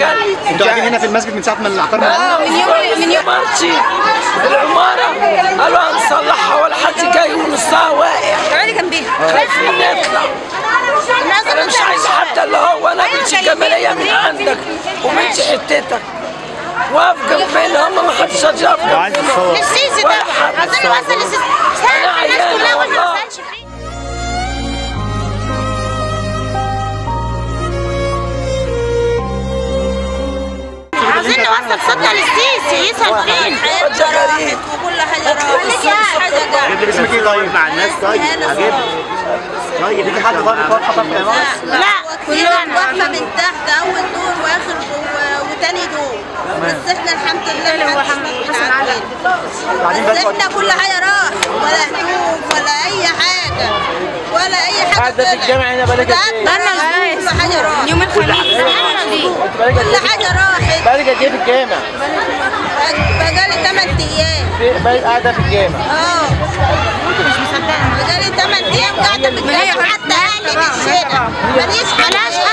مكان انتوا قاعدين هنا في المسجد من ساعه ما العقار اه موجود؟ من يوم من يوم مارتي العماره قالوا هنصلحها ولا حد جاي ونصها واقع تعالي جنبيها خايفين نطلع انا مش عايز حتى اللي هو انا بنتي جماليه من عندك وبنتي حتتك واقف جنبنا هم ما حدش راضي يقف عايز جنبنا الصور. السيسي ولا طبعا حد. عايزين نوصل للسيسي أنا الناس عيانة كلها وما والله. نوصلش فيه عايزين نوصل صوتنا للسيسي يصل فين حاجة غريب وكل حاجه راحت حاجه جايه جيب لي اسمك ايه طيب مع الناس طيب هجيب طيب ليكي حد طيب يتوقف طب يا مصر لا كلنا واقفه من تحت اول دور واخر و- وتاني دور بس احنا الحمد لله محدش حسن علينا بس احنا كل حاجه راح ولا هدوم ولا اي حاجه ولا اي حاجه قاعدة في الجامعة هنا بقالك قد ايه؟ ايه؟ كل حاجه راحت يوم الخميس انت بقالك قد كل ايه؟ حاجه راحت بقالك قد ايه في الجامع؟ بقالي 8 ايام في- بقالك قاعدة في الجامع اه بقالي 8 ايام قاعده في الجامعه حتى اهلي بالشارع ماليش حد